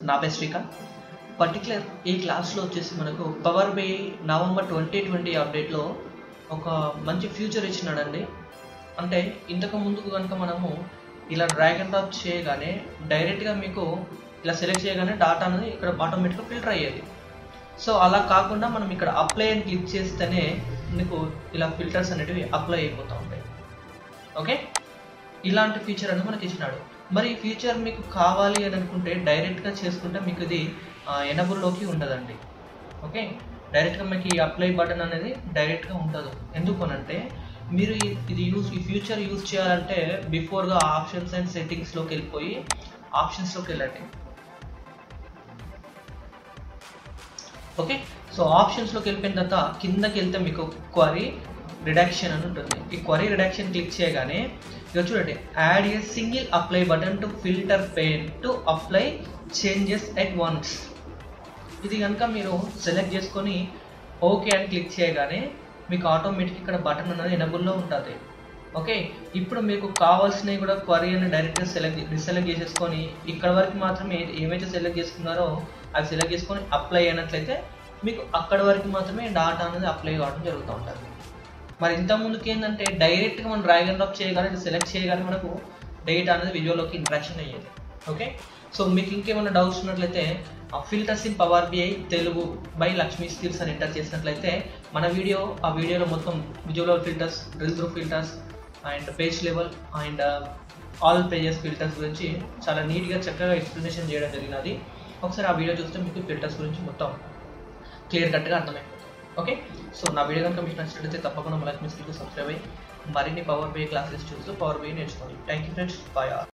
నా పేరు శ్రీకాంత్ పర్టికులర్ ఈ క్లాస్లో వచ్చేసి మనకు Power BI November twenty twenty అప్డేట్లో ఒక మంచి ఫ్యూచర్ ఇచ్చినాడండి అంటే ఇంతకు ముందుకు కనుక మనము ఇలా డ్రాగ్ అండ్ డ్రాప్ చేయగానే డైరెక్ట్గా మీకు ఇలా సెలెక్ట్ చేయగానే డాటా అనేది ఇక్కడ ఆటోమేటిక్గా ఫిల్టర్ అయ్యేది సో అలా కాకుండా మనం ఇక్కడ అప్లై అని క్లిక్ చేస్తేనే మీకు ఇలా ఫిల్టర్స్ అనేటివి అప్లై అయిపోతూ ఉంటాయి ఓకే ఇలాంటి ఫీచర్ అనేది మనకి ఇచ్చినాడు మరి ఈ ఫీచర్ మీకు కావాలి అని అనుకుంటే డైరెక్ట్గా చేసుకుంటే మీకు ఇది ఎనబుల్లోకి ఉండదండి ఓకే డైరెక్ట్గా మీకు ఈ అప్లై బటన్ అనేది డైరెక్ట్గా ఉండదు ఎందుకు అనంటే మీరు ఈ- ఇది యూస్ ఈ ఫ్యూచర్ యూస్ చేయాలంటే బిఫోర్గా ఆప్షన్స్ అండ్ సెట్టింగ్స్లోకి వెళ్ళిపోయి ఆప్షన్స్లోకి వెళ్ళండి ఓకే సో ఆప్షన్స్లోకి వెళ్ళిపోయిన తర్వాత కిందకి వెళ్తే మీకు క్వరీ రిడక్షన్ అని ఉంటుంది ఈ క్వరీ రిడక్షన్ క్లిక్ చేయగానే ఇక చూడండి add a single apply button to filter pane to apply changes at once ఇది కనుక మీరు సెలెక్ట్ చేసుకొని ఓకే అని క్లిక్ చేయగానే మీకు ఆటోమేటిక్ ఇక్కడ బటన్ అనేది ఎనబుల్లో ఉంటుంది ఓకే ఇప్పుడు మీకు కావాల్సినవి కూడా క్వరీ అని డైరెక్ట్గా సెలెక్ట్ డిసెలెక్ట్ చేసేసుకొని ఇక్కడ వరకు మాత్రమే ఏమైతే సెలెక్ట్ చేసుకున్నారో అవి సెలెక్ట్ చేసుకొని అప్లై అయినట్లయితే మీకు అక్కడ వరకు మాత్రమే డాటా అనేది అప్లై కావడం జరుగుతూ ఉంటుంది మరి ఇంత ముందుకు ఏంటంటే డైరెక్ట్గా మనం డ్రాగ్ అండ్ డ్రాప్ చేయగానే సెలెక్ట్ చేయగానే మనకు డేటా అనేది విజువల్లోకి ఇంట్రాక్షన్ అయ్యేది ఓకే సో మీకు ఇంకేమైనా డౌట్స్ ఉన్నట్లయితే filters in power BI Telugu by Lakshmi skills అని ఎంటర్ చేసినట్లయితే మన వీడియో ఆ వీడియోలో మొత్తం visual filters drill through filters and page level and all pages filters గురించి చాలా నీట్గా చక్కగా ఎక్స్ప్లెనేషన్ చేయడం జరిగినది ఒకసారి ఆ వీడియో చూస్తే మీకు ఫిల్టర్స్ గురించి మొత్తం క్లియర్ కట్గా అర్థమైపోతుంది ఓకే సో నా వీడియో కనుక మీకు నచ్చినట్లయితే తప్పకుండా మన లక్ష్మీ స్కిల్కి సబ్స్క్రైబ్ అయ్యి మరిన్ని పవర్ బై క్లాసెస్ చూస్తూ పవర్ బై నేర్చుకోండి థ్యాంక్ యూ ఫ్రెండ్స్ బాయ్